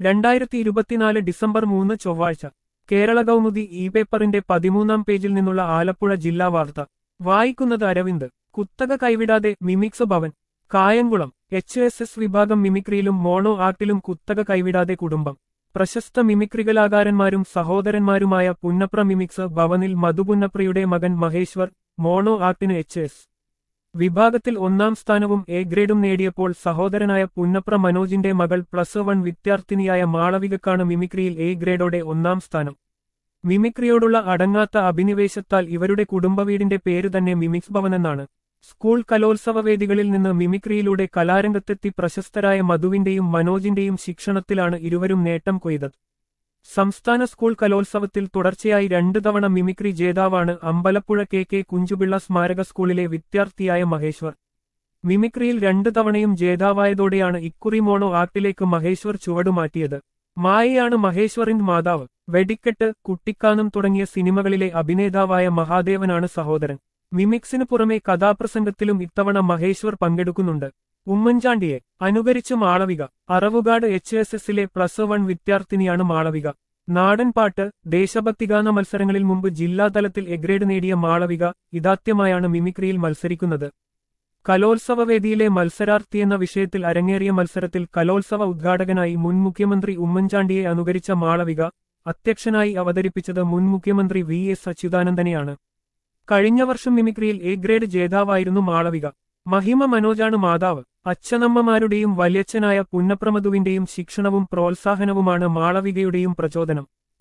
രണ്ടായിരത്തി ഇരുപത്തിനാല് ഡിസംബർ മൂന്ന് ചൊവ്വാഴ്ച കേരള കൗമുദി ഇ പേപ്പറിന്റെ പതിമൂന്നാം പേജിൽ നിന്നുള്ള ആലപ്പുഴ ജില്ലാ വാർത്ത വായിക്കുന്നത് അരവിന്ദ് കുത്തക കൈവിടാതെ mimics Bhavan Kayamkulam H S S വിഭാഗം മിമിക്രിയിലും മോണോ ആർട്ടിലും കുത്തക കൈവിടാതെ കുടുംബം പ്രശസ്ത മിമിക്രി കലാകാരന്മാരും സഹോദരന്മാരുമായ പുന്നപ്ര മിമിക്സ് ഭവനിൽ മധുപുന്നപ്രയുടെ മകൻ മഹേശ്വർ മോണോ ആർട്ടിന് എച്ച് എസ് വിഭാഗത്തിൽ ഒന്നാം സ്ഥാനവും എ ഗ്രേഡും നേടിയപ്പോൾ സഹോദരനായ പുന്നപ്ര മനോജിന്റെ മകൾ പ്ലസ് വൺ വിദ്യാർത്ഥിനിയായ മാളവികക്കാണ് മിമിക്രിയിൽ എ ഗ്രേഡോടെ ഒന്നാം സ്ഥാനം മിമിക്രിയോടുള്ള അടങ്ങാത്ത അഭിനിവേശത്താൽ ഇവരുടെ കുടുംബവീടിന്റെ പേര് തന്നെ മിമിക്സ് ഭവനെന്നാണ് സ്കൂൾ കലോത്സവ വേദികളിൽ നിന്ന് മിമിക്രിയിലൂടെ കലാരംഗത്തെത്തി പ്രശസ്തരായ മധുവിന്റെയും മനോജിന്റെയും ശിക്ഷണത്തിലാണ് ഇരുവരും നേട്ടം കൊയ്തത് സംസ്ഥാന സ്കൂൾ കലോത്സവത്തിൽ തുടർച്ചയായി രണ്ടു തവണ മിമിക്രി ജേതാവാണ് അമ്പലപ്പുഴ കെ കെ കുഞ്ചുപിള്ള സ്മാരക സ്കൂളിലെ വിദ്യാർത്ഥിയായ മഹേശ്വർ മിമിക്രിയിൽ രണ്ടു തവണയും ജേതാവായതോടെയാണ് ഇക്കുറി മോണോ ആർട്ടിലേക്ക് മഹേശ്വർ ചുവടുമാറ്റിയത് മായയാണ് മഹേശ്വറിന്റെ മാതാവ് വെടിക്കെട്ട് കുട്ടിക്കാനം തുടങ്ങിയ സിനിമകളിലെ അഭിനേതാവായ മഹാദേവനാണ് സഹോദരൻ മിമിക്സിനു പുറമെ കഥാപ്രസംഗത്തിലും ഇത്തവണ മഹേശ്വർ പങ്കെടുക്കുന്നുണ്ട് ഉമ്മൻചാണ്ടിയെ അനുകരിച്ച് മാളവിക അറവുകാട് എച്ച് എസ് എസിലെ പ്ലസ് വൺ വിദ്യാർത്ഥിനിയാണ് മാളവിക നാടൻപാട്ട് ദേശഭക്തിഗാന മത്സരങ്ങളിൽ മുമ്പ് ജില്ലാതലത്തിൽ എഗ്രേഡ് നേടിയ മാളവിക ഇതാത്യമായാണ് മിമിക്രിയിൽ മത്സരിക്കുന്നത് കലോത്സവ വേദിയിലെ മത്സരാർത്ഥി എന്ന വിഷയത്തിൽ അരങ്ങേറിയ മത്സരത്തിൽ കലോത്സവ ഉദ്ഘാടകനായി മുൻ മുഖ്യമന്ത്രി ഉമ്മൻചാണ്ടിയെ അനുകരിച്ച മാളവിക അധ്യക്ഷനായി അവതരിപ്പിച്ചത് മുൻ മുഖ്യമന്ത്രി വി എസ് അച്യുതാനന്ദനെയാണ് കഴിഞ്ഞ വർഷം മിമിക്രിയിൽ എ ഗ്രേഡ് ജേതാവായിരുന്നു മാളവിക മഹിമ മനോജാണ് മാതാവ് അച്ഛനമ്മമാരുടെയും വല്യച്ഛനായ പുന്നപ്രമധുവിന്റെയും ശിക്ഷണവും പ്രോത്സാഹനവുമാണ് മാളവികയുടെയും പ്രചോദനം